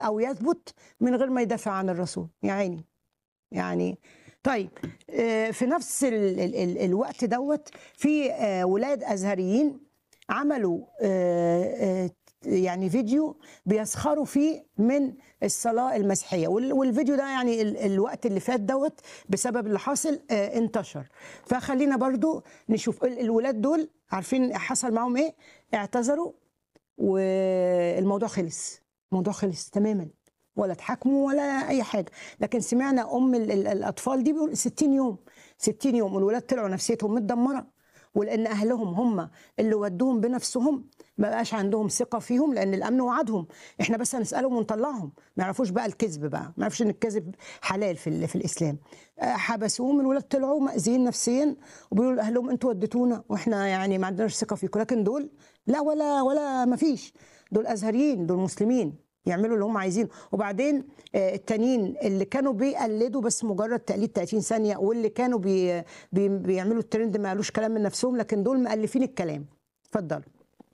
او يثبت من غير ما يدافع عن الرسول يا عيني يعني طيب آه، في نفس ال ال ال الوقت دوت في آه، ولاد ازهريين عملوا آه، آه، يعني فيديو بيسخروا فيه من الصلاه المسيحيه وال- والفيديو ده يعني ال- الوقت اللي فات دوت بسبب اللي حاصل آه، انتشر فخلينا برضو نشوف ال- الولاد دول عارفين حصل معاهم ايه اعتذروا والموضوع خلص الموضوع خلص تماما ولا اتحاكموا ولا اي حاجه لكن سمعنا ام ال- ال- الاطفال دي بيقول 60 يوم 60 يوم والولاد طلعوا نفسيتهم متدمره ولان اهلهم هم اللي ودوهم بنفسهم ما بقاش عندهم ثقه فيهم لان الامن وعدهم احنا بس هنسالهم ونطلعهم ما يعرفوش بقى الكذب بقى ما يعرفوش ان الكذب حلال في ال- في الاسلام آه، حبسوهم الولاد طلعوا مأذيين نفسيا وبيقولوا لاهلهم انتوا وديتونا واحنا يعني ما عندناش ثقه فيكم لكن دول لا ولا ولا ما فيش دول ازهريين دول مسلمين يعملوا اللي هم عايزينه وبعدين آه، التانيين اللي كانوا بيقلدوا بس مجرد تقليد 30 ثانيه واللي كانوا بي بي بيعملوا الترند ما قالوش كلام من نفسهم لكن دول مؤلفين الكلام اتفضلوا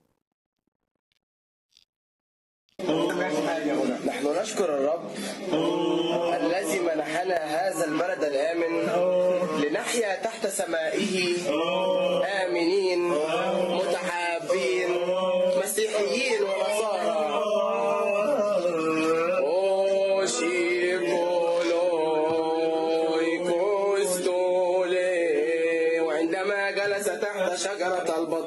نحن نشكر الرب الذي منحنا هذا البلد الآمن لنحيا تحت سمائه آمنين متحابين مسيحيين ونصارى أوشيكولوي كوستولي وعندما جلس تحت شجرة البطيخ